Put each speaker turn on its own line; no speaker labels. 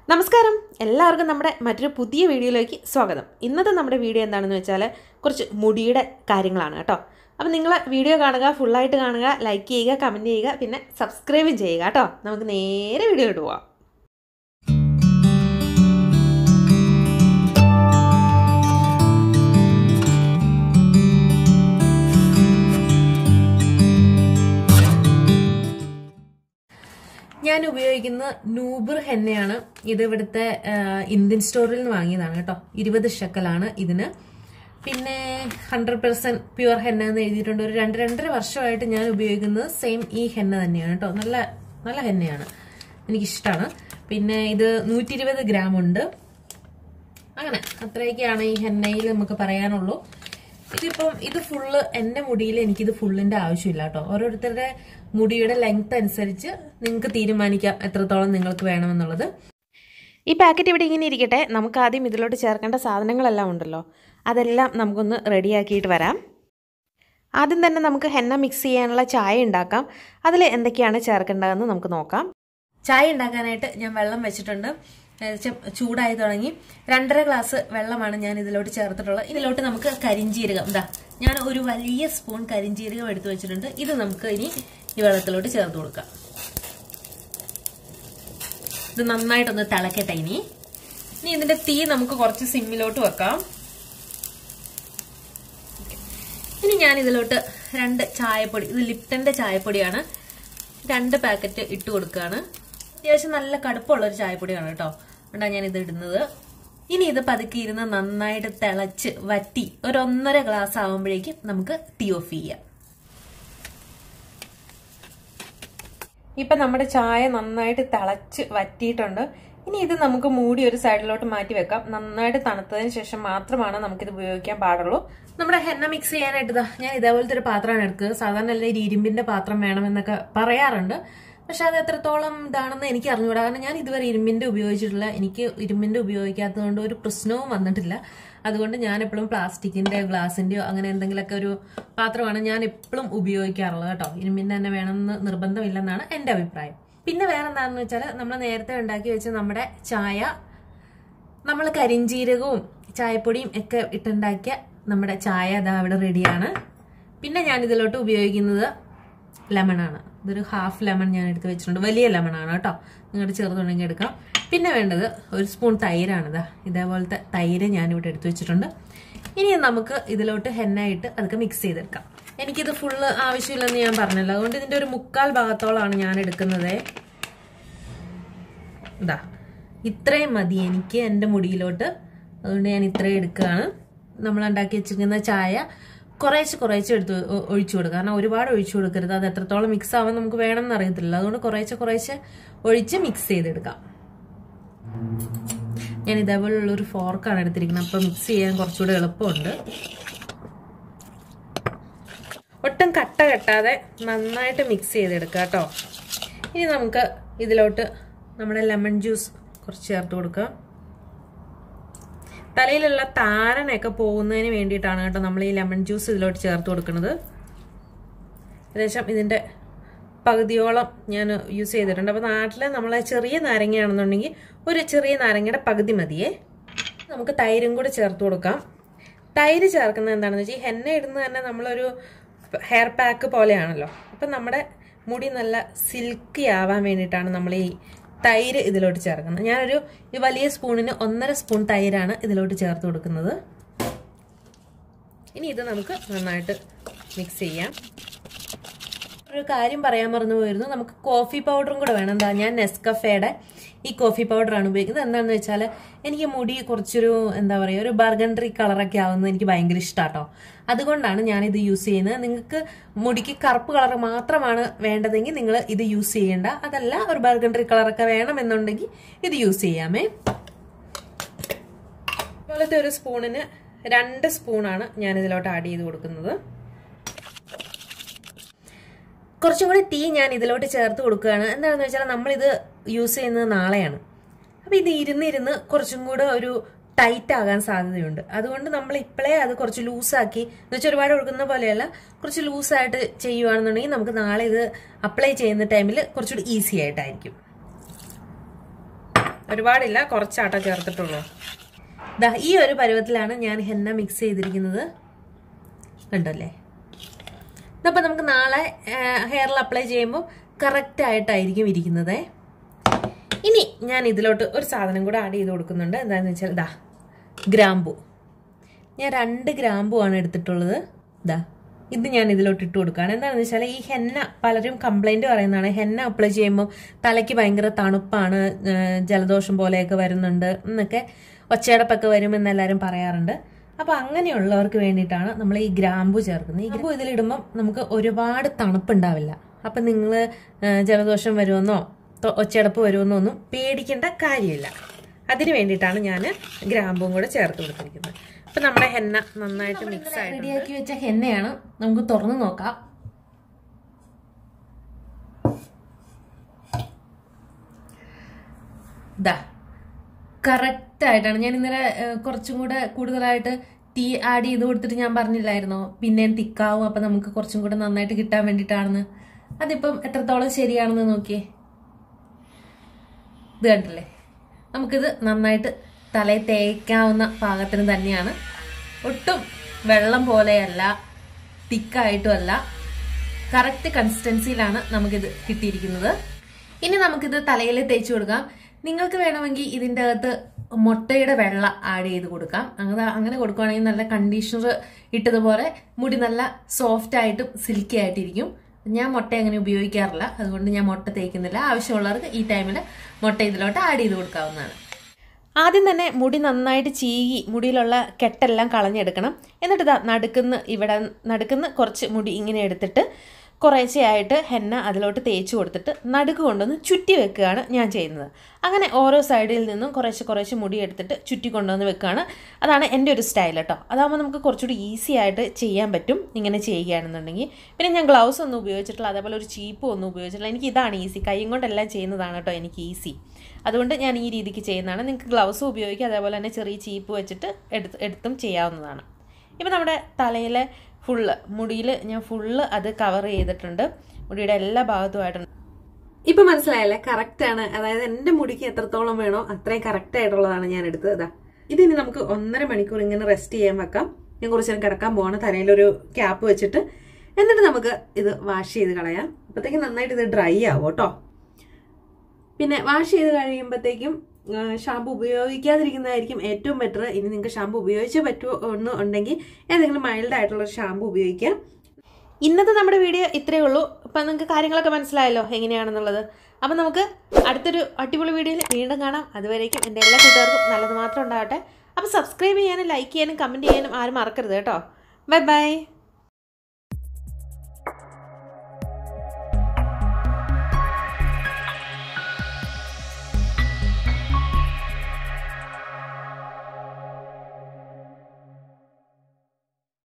നമസ്കാരം എല്ലാവർക്കും നമ്മുടെ മറ്റൊരു പുതിയ വീഡിയോയിലേക്ക് സ്വാഗതം ഇന്നത്തെ നമ്മുടെ വീഡിയോ എന്താണെന്ന് വെച്ചാൽ കുറച്ച് മുടിയുടെ കാര്യങ്ങളാണ് കേട്ടോ അപ്പോൾ നിങ്ങൾ വീഡിയോ കാണുക ഫുള്ളായിട്ട് കാണുക ലൈക്ക് ചെയ്യുക കമൻറ്റ് ചെയ്യുക പിന്നെ സബ്സ്ക്രൈബും ചെയ്യുക കേട്ടോ നമുക്ക് നേരെ വീഡിയോയിലോട്ട് പോവാം ഞാൻ ഉപയോഗിക്കുന്ന നൂബർ ഹെന്നയാണ് ഇത് ഇവിടുത്തെ ആ, ഇന്ത്യൻ സ്റ്റോറിൽ നിന്ന് വാങ്ങിയതാണ് കേട്ടോ ഇരുപത് ഷക്കലാണ് ഇതിന് പിന്നെ ഹൺഡ്രഡ് പെർസെന്റ് പ്യുവർ ഹെന്ന എന്ന് എഴുതിയിട്ടുണ്ട് ഒരു രണ്ട് രണ്ടര വർഷമായിട്ട് ഞാൻ ഉപയോഗിക്കുന്നത് സെയിം ഈ ഹെന്ന തന്നെയാണ് കേട്ടോ നല്ല നല്ല ഹെന്നയാണ് എനിക്കിഷ്ടമാണ് പിന്നെ ഇത് നൂറ്റി ഇരുപത് ഗ്രാം ഉണ്ട് അങ്ങനെ അത്രയൊക്കെയാണ് ഈ ഹെന്നയിൽ നമുക്ക് പറയാനുള്ളൂ ഇതിപ്പം ഇത് ഫുള്ള് എന്റെ മുടിയിൽ എനിക്കിത് ഫുള്ളിന്റെ ആവശ്യമില്ല കേട്ടോ ഓരോരുത്തരുടെ മുടിയുടെ ലെങ്ത് അനുസരിച്ച് നിങ്ങൾക്ക് തീരുമാനിക്കാം എത്രത്തോളം നിങ്ങൾക്ക് വേണമെന്നുള്ളത് ഈ പാക്കറ്റ് ഇവിടെ ഇങ്ങനെ ഇരിക്കട്ടെ നമുക്ക് ആദ്യം ഇതിലോട്ട് ചേർക്കേണ്ട സാധനങ്ങളെല്ലാം ഉണ്ടല്ലോ അതെല്ലാം നമുക്കൊന്ന് റെഡിയാക്കിയിട്ട് വരാം ആദ്യം തന്നെ നമുക്ക് ഹെന്ന മിക്സ് ചെയ്യാനുള്ള ചായ ഉണ്ടാക്കാം അതിൽ എന്തൊക്കെയാണ് ചേർക്കേണ്ടതെന്ന് നമുക്ക് നോക്കാം ചായ ഉണ്ടാക്കാനായിട്ട് ഞാൻ വെള്ളം വെച്ചിട്ടുണ്ട് ഏകദേശം ചൂടായി തുടങ്ങി രണ്ടര ഗ്ലാസ് വെള്ളമാണ് ഞാൻ ഇതിലോട്ട് ചേർത്തിട്ടുള്ളത് ഇതിലോട്ട് നമുക്ക് കരിഞ്ചീരകം ഇതാ ഞാൻ ഒരു വലിയ സ്പൂൺ കരിഞ്ചീരകം എടുത്തു വെച്ചിട്ടുണ്ട് ഇത് നമുക്ക് ഇനി ഈ വെള്ളത്തിലോട്ട് ചേർത്ത് കൊടുക്കാം ഇത് നന്നായിട്ടൊന്ന് തിളക്കട്ടെ ഇനി ഇനി ഇതിന്റെ തീ നമുക്ക് കുറച്ച് സിമ്മിലോട്ട് വെക്കാം ഇനി ഞാൻ ഇതിലോട്ട് രണ്ട് ചായപ്പൊടി ഇത് ലിപ്റ്റന്റെ ചായപ്പൊടിയാണ് രണ്ട് പാക്കറ്റ് ഇട്ട് കൊടുക്കുകയാണ് അത്യാവശ്യം നല്ല കടുപ്പമുള്ള ഒരു ചായപ്പൊടിയാണ് കേട്ടോ അതുകൊണ്ടാണ് ഞാൻ ഇത് ഇടുന്നത് ഇനി ഇത് പതുക്കി ഇരുന്ന് നന്നായിട്ട് തിളച്ച് വറ്റി ഒരു ഒന്നര ഗ്ലാസ് ആവുമ്പോഴേക്കും നമുക്ക് ടീ ഓഫ് ചെയ്യാം ഇപ്പൊ നമ്മുടെ ചായ നന്നായിട്ട് തിളച്ച് വറ്റിയിട്ടുണ്ട് ഇനി ഇത് നമുക്ക് മൂടി ഒരു സൈഡിലോട്ട് മാറ്റി വെക്കാം നന്നായിട്ട് തണുത്തതിന് ശേഷം മാത്രമാണ് നമുക്കിത് ഉപയോഗിക്കാൻ പാടുള്ളൂ നമ്മുടെ ഹെന്ന മിക്സ് ചെയ്യാനായിട്ട് ഇതാ ഞാൻ ഇതേപോലത്തെ ഒരു പാത്രമാണ് എടുക്കുക സാധാരണ എല്ലാവരും ഇരുമ്പിന്റെ പാത്രം വേണമെന്നൊക്കെ പറയാറുണ്ട് പക്ഷെ അത് എത്രത്തോളം ഇതാണെന്ന് എനിക്ക് അറിഞ്ഞുകൂടാ കാരണം ഞാൻ ഇതുവരെ ഇരുമ്പിന്റെ ഉപയോഗിച്ചിട്ടില്ല എനിക്ക് ഇരുമ്പിന്റെ ഉപയോഗിക്കാത്തത് കൊണ്ട് ഒരു പ്രശ്നവും വന്നിട്ടില്ല അതുകൊണ്ട് ഞാൻ എപ്പോഴും പ്ലാസ്റ്റിക്കിന്റെ ഗ്ലാസിന്റെയോ അങ്ങനെ എന്തെങ്കിലുമൊക്കെ ഒരു പാത്രമാണ് ഞാൻ എപ്പോഴും ഉപയോഗിക്കാറുള്ളത് കേട്ടോ ഇരുമ്പിന്റെ തന്നെ വേണമെന്ന് നിർബന്ധമില്ലെന്നാണ് എന്റെ അഭിപ്രായം പിന്നെ വേറെ എന്താണെന്ന് വെച്ചാൽ നമ്മൾ നേരത്തെ ഉണ്ടാക്കി വെച്ച നമ്മുടെ ചായ നമ്മൾ കരിഞ്ചീരകവും ചായപ്പൊടിയും ഒക്കെ ഇട്ടുണ്ടാക്കിയ നമ്മുടെ ചായ അതാ അവിടെ റെഡിയാണ് പിന്നെ ഞാൻ ഇതിലോട്ട് ഉപയോഗിക്കുന്നത് ലെമണാണ് ഇതൊരു ഹാഫ് ലെമൺ ഞാൻ എടുത്ത് വെച്ചിട്ടുണ്ട് വലിയ ലെമണാണ് കേട്ടോ നിങ്ങളുടെ ചെറുതുണ്ടെങ്കിൽ എടുക്കാം പിന്നെ വേണ്ടത് ഒരു സ്പൂൺ തൈരാണ് ഇതാ ഇതേപോലത്തെ തൈര് ഞാനിവിടെ എടുത്തു വെച്ചിട്ടുണ്ട് ഇനി നമുക്ക് ഇതിലോട്ട് ഹെന്നായിട്ട് അതൊക്കെ മിക്സ് ചെയ്തെടുക്കാം എനിക്കിത് ഫുള്ള് ആവശ്യമില്ലെന്ന് ഞാൻ പറഞ്ഞല്ലോ അതുകൊണ്ട് ഇതിന്റെ ഒരു മുക്കാൽ ഭാഗത്തോളാണ് ഞാൻ എടുക്കുന്നത് ഇതാ ഇത്രയും മതി എനിക്ക് എൻ്റെ മുടിയിലോട്ട് അതുകൊണ്ട് ഞാൻ ഇത്രയും എടുക്കുകയാണ് നമ്മൾ ഉണ്ടാക്കി വെച്ചിരിക്കുന്ന ചായ കുറേശ്ശെ കുറേശ്ശെ എടുത്ത് ഒ- ഒഴിച്ചു കൊടുക്കുക കാരണം ഒരുപാട് ഒഴിച്ചു കൊടുക്കരുത് അത് എത്രത്തോളം മിക്സ് ആവാൻ നമുക്ക് വേണമെന്ന് അറിയത്തില്ല അതുകൊണ്ട് കുറേശ്ശെ കുറേശ്ശെ ഒഴിച്ച് മിക്സ് ചെയ്തെടുക്കാം ഞാൻ ഇതേപോലുള്ള ഒരു ഫോർക്കാണ് എടുത്തിരിക്കുന്നത് അപ്പോൾ മിക്സ് ചെയ്യാൻ കുറച്ചുകൂടെ എളുപ്പമുണ്ട് ഒട്ടും കട്ട കെട്ടാതെ നന്നായിട്ട് മിക്സ് ചെയ്തെടുക്കുക കേട്ടോ ഇനി നമുക്ക് ഇതിലോട്ട് നമ്മുടെ ലെമൺ ജ്യൂസ് കുറച്ച് ചേർത്ത് കൊടുക്കുക തലയിലുള്ള താരനൊക്കെ പോകുന്നതിന് വേണ്ടിയിട്ടാണ് കേട്ടോ നമ്മൾ ഈ ലെമൺ ജ്യൂസ് ഇതിലോട്ട് ചേർത്ത് കൊടുക്കുന്നത് ഏകദേശം ഇതിൻ്റെ പകുതിയോളം ഞാൻ യൂസ് ചെയ്തിട്ടുണ്ട് അപ്പോൾ നാട്ടിൽ നമ്മളെ ചെറിയ നാരങ്ങയാണെന്നുണ്ടെങ്കിൽ ഒരു ചെറിയ നാരങ്ങയുടെ പകുതി മതിയേ നമുക്ക് തൈരും കൂടെ ചേർത്ത് കൊടുക്കാം തൈര് ചേർക്കുന്നത് എന്താണെന്ന് വെച്ചാൽ ഈ ഹെന്ന ഇടുന്നത് തന്നെ നമ്മളൊരു ഹെയർ പാക്ക് പോലെയാണല്ലോ അപ്പം നമ്മുടെ മുടി നല്ല സിൽക്കി ആവാൻ വേണ്ടിയിട്ടാണ് നമ്മൾ ഈ തൈര് ഇതിലോട്ട് ചേർക്കുന്നത് ഞാനൊരു ഈ വലിയ സ്പൂണിന് ഒന്നര സ്പൂൺ തൈരാണ് ഇതിലോട്ട് ചേർത്ത് കൊടുക്കുന്നത് ഇനി ഇത് നമുക്ക് നന്നായിട്ട് മിക്സ് ചെയ്യാം ഒരു കാര്യം പറയാൻ മറന്നു പോയിരുന്നു നമുക്ക് കോഫി പൗഡറും കൂടെ വേണം എന്താ ഞാൻ നെസ്കഫേയുടെ ഈ കോഫി പൗഡറാണ് ഉപയോഗിക്കുന്നത് എന്താണെന്ന് വെച്ചാൽ എനിക്ക് മുടി കുറച്ചൊരു എന്താ പറയുക ഒരു ബർഗണ്ടറി കളറൊക്കെ ആവുന്നത് എനിക്ക് ഭയങ്കര ഇഷ്ടാട്ടോ അതുകൊണ്ടാണ് ഞാൻ ഇത് യൂസ് ചെയ്യുന്നത് നിങ്ങൾക്ക് മുടിക്ക് കറുപ്പ് കളർ മാത്രമാണ് വേണ്ടതെങ്കിൽ നിങ്ങൾ ഇത് യൂസ് ചെയ്യേണ്ട അതല്ല ഒരു ബർഗണ്ടറി കളറൊക്കെ വേണമെന്നുണ്ടെങ്കിൽ ഇത് യൂസ് ചെയ്യാമേ ഇതുപോലത്തെ ഒരു സ്പൂണിന് രണ്ട് സ്പൂണാണ് ഞാൻ ഇതിലോട്ട് ആഡ് ചെയ്ത് കൊടുക്കുന്നത് കുറച്ചും കൂടി തീ ഞാൻ ഇതിലോട്ട് ചേർത്ത് കൊടുക്കുകയാണ് എന്താണെന്ന് വെച്ചാൽ നമ്മളിത് യൂസ് ചെയ്യുന്നത് നാളെയാണ് അപ്പോൾ ഇത് ഇരുന്നിരുന്ന് കുറച്ചും കൂടെ ഒരു ടൈറ്റ് ആകാൻ സാധ്യതയുണ്ട് അതുകൊണ്ട് നമ്മൾ ഇപ്പോഴേ അത് കുറച്ച് ലൂസാക്കി എന്ന് വെച്ചാൽ ഒരുപാട് കൊടുക്കുന്ന പോലെയല്ല കുറച്ച് ലൂസായിട്ട് ചെയ്യുവാണെന്നുണ്ടെങ്കിൽ നമുക്ക് നാളെ ഇത് അപ്ലൈ ചെയ്യുന്ന ടൈമിൽ കുറച്ചുകൂടി ഈസി ആയിട്ടായിരിക്കും ഒരുപാടില്ല കുറച്ചാട്ടോ ചേർത്തിട്ടുള്ളൂ ദാ ഈ ഒരു പരുവത്തിലാണ് ഞാൻ ഹെന്ന മിക്സ് ചെയ്തിരിക്കുന്നത് കണ്ടല്ലേ ഇതപ്പോൾ നമുക്ക് നാളെ ഹെയറിൽ അപ്ലൈ ചെയ്യുമ്പോൾ കറക്റ്റ് ആയിട്ടായിരിക്കും ഇരിക്കുന്നത് ഇനി ഞാൻ ഇതിലോട്ട് ഒരു സാധനം കൂടെ ആഡ് ചെയ്ത് കൊടുക്കുന്നുണ്ട് എന്താണെന്ന് വെച്ചാൽ ഇതാ ഗ്രാമ്പു ഞാൻ രണ്ട് ഗ്രാമ്പു ആണ് എടുത്തിട്ടുള്ളത് ഇതാ ഇത് ഞാൻ ഇതിലോട്ട് ഇട്ട് കൊടുക്കുകയാണ് എന്താണെന്ന് വെച്ചാൽ ഈ ഹെന്ന പലരും കംപ്ലൈന്റ് പറയുന്നതാണ് ഹെന്ന അപ്ലൈ ചെയ്യുമ്പോൾ തലയ്ക്ക് ഭയങ്കര തണുപ്പാണ് ഏഹ് ജലദോഷം പോലെയൊക്കെ വരുന്നുണ്ട് എന്നൊക്കെ ഒച്ചയടപ്പൊക്കെ വരുമെന്ന് എല്ലാവരും പറയാറുണ്ട് അപ്പൊ അങ്ങനെയുള്ളവർക്ക് വേണ്ടിയിട്ടാണ് നമ്മൾ ഈ ഗ്രാമ്പു ചേർക്കുന്നത് ഈ ഗ്രാമ്പു ഇതിലിടുമ്പോൾ നമുക്ക് ഒരുപാട് തണുപ്പുണ്ടാവില്ല അപ്പൊ നിങ്ങൾ ജലദോഷം വരുമെന്നോ തൊ- ഒച്ചയടപ്പ് വരുമെന്നോ ഒന്നും പേടിക്കേണ്ട കാര്യമില്ല അതിന് വേണ്ടിയിട്ടാണ് ഞാൻ ഗ്രാമ്പും കൂടെ ചേർത്ത് കൊടുത്തിരിക്കുന്നത് അപ്പൊ നമ്മുടെ ഹെന്ന നന്നായിട്ട് മിക്സ് ആയിട്ട് റെഡിയാക്കി വെച്ച ഹെന്നയാണ് നമുക്ക് തുറന്നു നോക്കാം ദാ കറക്റ്റ് ആയിട്ടാണ് ഞാൻ ഇന്നലെ ഏഹ്, കുറച്ചും കൂടെ കൂടുതലായിട്ട് ടീ ആഡ് ചെയ്ത് കൊടുത്തിട്ട് ഞാൻ പറഞ്ഞില്ലായിരുന്നോ പിന്നെയും തിക്കാവും അപ്പൊ നമുക്ക് കുറച്ചും കൂടെ നന്നായിട്ട് കിട്ടാൻ വേണ്ടിയിട്ടാണെന്ന് അതിപ്പം എത്രത്തോളം ശരിയാണെന്ന് നോക്കിയേ ഇത് കണ്ടില്ലേ നമുക്കിത് നന്നായിട്ട് തലയിൽ തേക്കാവുന്ന പാകത്തിന് തന്നെയാണ് ഒട്ടും വെള്ളം പോലെയല്ല തിക്കായിട്ടുമല്ല കറക്റ്റ് കൺസിസ്റ്റൻസിയിലാണ് നമുക്കിത് കിട്ടിയിരിക്കുന്നത് ഇനി നമുക്കിത് തലയിൽ തേച്ച് കൊടുക്കാം നിങ്ങൾക്ക് വേണമെങ്കിൽ ഇതിൻ്റെ അകത്ത് മുട്ടയുടെ വെള്ള ആഡ് ചെയ്ത് കൊടുക്കാം അങ്ങനെ അങ്ങനെ കൊടുക്കുകയാണെങ്കിൽ നല്ല കണ്ടീഷണർ ഇട്ടതുപോലെ മുടി നല്ല സോഫ്റ്റ് ആയിട്ടും സിൽക്കി ആയിട്ടിരിക്കും ഞാൻ മുട്ട അങ്ങനെ ഉപയോഗിക്കാറില്ല അതുകൊണ്ട് ഞാൻ മുട്ട തേക്കുന്നില്ല ആവശ്യമുള്ളവർക്ക് ഈ ടൈമിൽ മുട്ട ഇതിലോട്ട് ആഡ് ചെയ്ത് കൊടുക്കാവുന്നതാണ് ആദ്യം തന്നെ മുടി നന്നായിട്ട് ചീകി മുടിയിലുള്ള കെട്ടെല്ലാം കളഞ്ഞെടുക്കണം എന്നിട്ട് ഇതാ നടുക്കുന്ന് ഇവിടെ നടുക്കുന്ന് കുറച്ച് മുടി ഇങ്ങനെ എടുത്തിട്ട് കുറേശ്ശെയായിട്ട് ഹെന്ന അതിലോട്ട് തേച്ച് കൊടുത്തിട്ട് നടുക്ക് കൊണ്ടുവന്ന് ചുറ്റി വെക്കുകയാണ് ഞാൻ ചെയ്യുന്നത് അങ്ങനെ ഓരോ സൈഡിൽ നിന്നും കുറേശ്ശെ കുറേശ്ശെ മുടി എടുത്തിട്ട് ചുറ്റി കൊണ്ടുവന്ന് വെക്കുകയാണ് അതാണ് എൻ്റെ ഒരു സ്റ്റൈൽ കേട്ടോ അതാകുമ്പോൾ നമുക്ക് കുറച്ചുകൂടി ഈസി ആയിട്ട് ചെയ്യാൻ പറ്റും ഇങ്ങനെ ചെയ്യുകയാണെന്നുണ്ടെങ്കിൽ പിന്നെ ഞാൻ ഗ്ലൗസ് ഒന്നും ഉപയോഗിച്ചിട്ടില്ല അതേപോലെ ഒരു ചീപ്പും ഒന്നും ഉപയോഗിച്ചിട്ടില്ല എനിക്ക് ഇതാണ് ഈസി കൈയും കൊണ്ടെല്ലാം ചെയ്യുന്നതാണ് കേട്ടോ എനിക്ക് ഈസി അതുകൊണ്ട് ഞാൻ ഈ രീതിക്ക് ചെയ്യുന്നതാണ് നിങ്ങൾക്ക് ഗ്ലൗസ് ഉപയോഗിക്കുക അതേപോലെ തന്നെ ചെറിയ ചീപ്പ് വെച്ചിട്ട് എടുത്ത് എടുത്തും ചെയ്യാവുന്നതാണ് ഇപ്പം നമ്മുടെ തലയിലെ ഫുള്ള് മുടിയിൽ ഞാൻ ഫുള്ള് അത് കവർ ചെയ്തിട്ടുണ്ട് മുടിയുടെ എല്ലാ ഭാഗത്തുമായിട്ടുണ്ട് ഇപ്പൊ മനസ്സിലായല്ലേ കറക്റ്റ് ആണ് അതായത് എന്റെ മുടിക്ക് എത്രത്തോളം വേണോ അത്രയും കറക്റ്റ് ആയിട്ടുള്ളതാണ് ഞാൻ എടുത്തത് ഇതാ ഇതിനി നമുക്ക് ഒന്നര മണിക്കൂർ ഇങ്ങനെ റെസ്റ്റ് ചെയ്യാൻ വെക്കാം ഞാൻ കുറച്ച് നേരം കിടക്കാൻ പോവാണ് തലയിലൊരു ക്യാപ്പ് വെച്ചിട്ട് എന്നിട്ട് നമുക്ക് ഇത് വാഷ് ചെയ്ത് കളയാം അപ്പോഴത്തേക്കും നന്നായിട്ട് ഇത് ഡ്രൈ ആവും കേട്ടോ പിന്നെ വാഷ് ചെയ്ത് കഴിയുമ്പോഴത്തേക്കും ഷാമ്പു ഉപയോഗിക്കാതിരിക്കുന്നതായിരിക്കും ഏറ്റവും ബെറ്റർ ഇനി നിങ്ങൾക്ക് ഷാമ്പു ഉപയോഗിച്ചേ പറ്റുമോ എന്ന് ഉണ്ടെങ്കിൽ ഏതെങ്കിലും മൈൽഡ് ആയിട്ടുള്ള ഒരു ഷാമ്പു ഉപയോഗിക്കാം ഇന്നത്തെ നമ്മുടെ വീഡിയോ ഇത്രയേ ഉള്ളൂ അപ്പം നിങ്ങൾക്ക് കാര്യങ്ങളൊക്കെ മനസ്സിലായല്ലോ എങ്ങനെയാണെന്നുള്ളത് അപ്പം നമുക്ക് അടുത്തൊരു അടിപൊളി വീഡിയോയിൽ വീണ്ടും കാണാം അതുവരേക്കും എൻ്റെ എല്ലാ കൂട്ടുകാർക്കും നല്ലത് മാത്രം ഉണ്ടാവട്ടെ അപ്പം സബ്സ്ക്രൈബ് ചെയ്യാനും ലൈക്ക് ചെയ്യാനും കമൻറ്റ് ചെയ്യാനും ആരും മറക്കരുത് കേട്ടോ ബൈ ബൈ